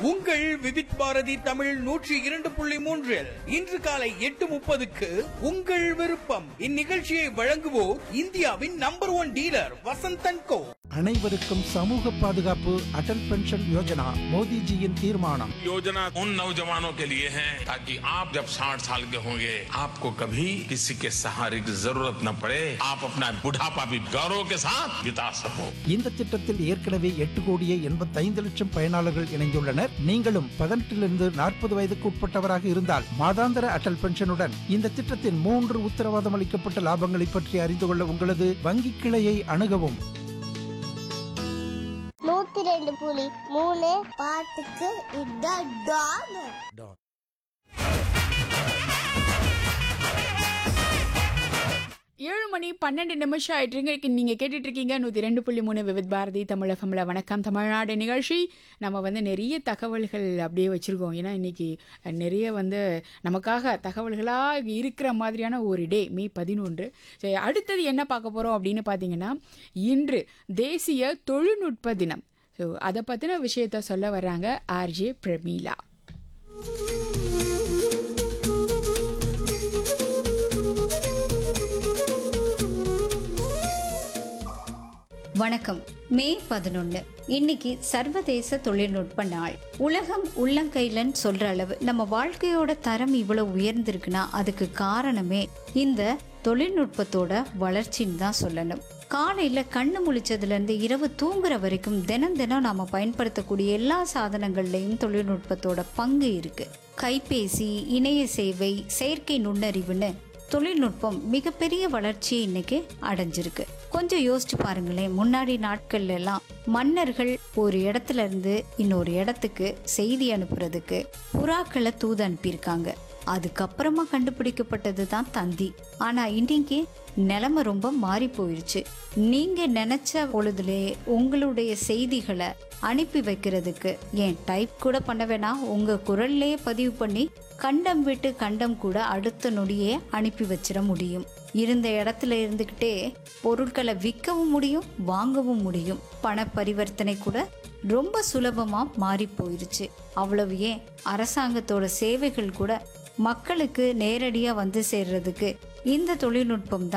உங்கள் விவித் பாரதி தமிழ் நூற்றி இரண்டு புள்ளி மூன்றில் இன்று காலை எட்டு முப்பதுக்கு உங்கள் விருப்பம் இந்நிகழ்ச்சியை வழங்குவோர் இந்தியாவின் number one dealer Vasanthan co அனைவருக்கும் சமூக பாதுகாப்பு அடல் பென்ஷன் யோஜனா மோடிஜியின் தீர்மானம் योजना उन नौजवानों के लिए है ताकि आप जब 60 साल के होंगे आपको कभी किसी के सहारे की जरूरत न पड़े आप अपना बुढ़ापा भी गौरव के साथ बिता सको இந்த திட்டத்தில் ஏற்கனவே எட்டு கோடியே எண்பத்தைந்து லட்சம் பயனாளர்கள் இணைந்துள்ளனர் நீங்களும் பதினெட்டிலிருந்து நாற்பது வயதுக்கு உட்பட்டவராக இருந்தால் மாதாந்திர அடல் பென்ஷனுடன் இந்த திட்டத்தின் மூன்று உத்தரவாதம் அளிக்கப்பட்ட லாபங்களை பற்றி அறிந்து கொள்ள உங்களது வங்கி கிளையை அணுகவும் நூத்தி ரெண்டு புலி மூணு பாட்டுக்கு இதான் டான் ஏழு மணி பன்னெண்டு நிமிஷம் ஆயிட்டுருக்கு நீங்க கேட்டுட்டு இருக்கீங்க நூத்தி ரெண்டு புள்ளி மூணு விவித் பாரதி தமிழகம்ல வணக்கம் தமிழ்நாடு நிகழ்ச்சி நம்ம வந்து நிறைய தகவல்கள் அப்படியே வச்சிருக்கோம் ஏன்னா இன்னைக்கு நிறைய வந்து நமக்காக தகவல்களா இருக்கிற மாதிரியான ஒரு டே மே பதினொன்று சரி அடுத்தது என்ன பார்க்க போறோம் அப்படின்னு பார்த்தீங்கன்னா இன்று தேசிய தொழில்நுட்ப தினம் ஸோ அதை பற்றின விஷயத்த சொல்ல வர்றாங்க ஆர்ஜே பிரமீளா வணக்கம் மே பதினொன்று இன்னைக்கு சர்வதேச தொழில்நுட்ப நாள் உலகம் உள்ளங்கைலன்னு சொல்ற அளவு நம்ம வாழ்க்கையோட தரம் இவ்வளவு உயர்ந்திருக்குன்னா அதுக்கு காரணமே இந்த தொழில்நுட்பத்தோட வளர்ச்சின்னு தான் சொல்லணும் காலையில கண்ணு முழிச்சதுல இருந்து இரவு தூங்குற வரைக்கும் தினம் தினம் நாம பயன்படுத்தக்கூடிய எல்லா சாதனங்கள்லயும் தொழில்நுட்பத்தோட பங்கு இருக்கு கைபேசி இணைய சேவை செயற்கை நுண்ணறிவுன்னு தொழில்நுட்பம் மிகப்பெரிய வளர்ச்சியை இன்னைக்கு அடைஞ்சிருக்கு கொஞ்சம் யோசிச்சு பாருங்களேன் முன்னாடி நாட்கள்ல எல்லாம் மன்னர்கள் ஒரு இடத்துல இருந்து இன்னொரு இடத்துக்கு செய்தி அனுப்புறதுக்கு புறாக்களை தூது அனுப்பியிருக்காங்க அதுக்கப்புறமா கண்டுபிடிக்கப்பட்டது தான் தந்தி ஆனா இன்னைக்கு நிலைமை ரொம்ப மாறி போயிருச்சு நீங்க நினைச்ச பொழுதுலே உங்களுடைய செய்திகளை அனுப்பி வைக்கிறதுக்கு ஏன் டைப் கூட பண்ண வேணாம் உங்க குரல்லே பதிவு பண்ணி கண்டம் விட்டு கண்டம் கூட அடுத்த நொடியே அனுப்பி வச்சிட முடியும் இருந்த இடத்துல இருந்துக்கிட்டே பொருட்களை விற்கவும் முடியும் வாங்கவும் முடியும் பண பரிவர்த்தனை கூட ரொம்ப சுலபமா மாறி போயிருச்சு அவ்வளவு ஏன் அரசாங்கத்தோட சேவைகள் கூட மக்களுக்கு நேரடியா வந்து சேர்றதுக்கு இந்த தொழில்நுட்பம் தான்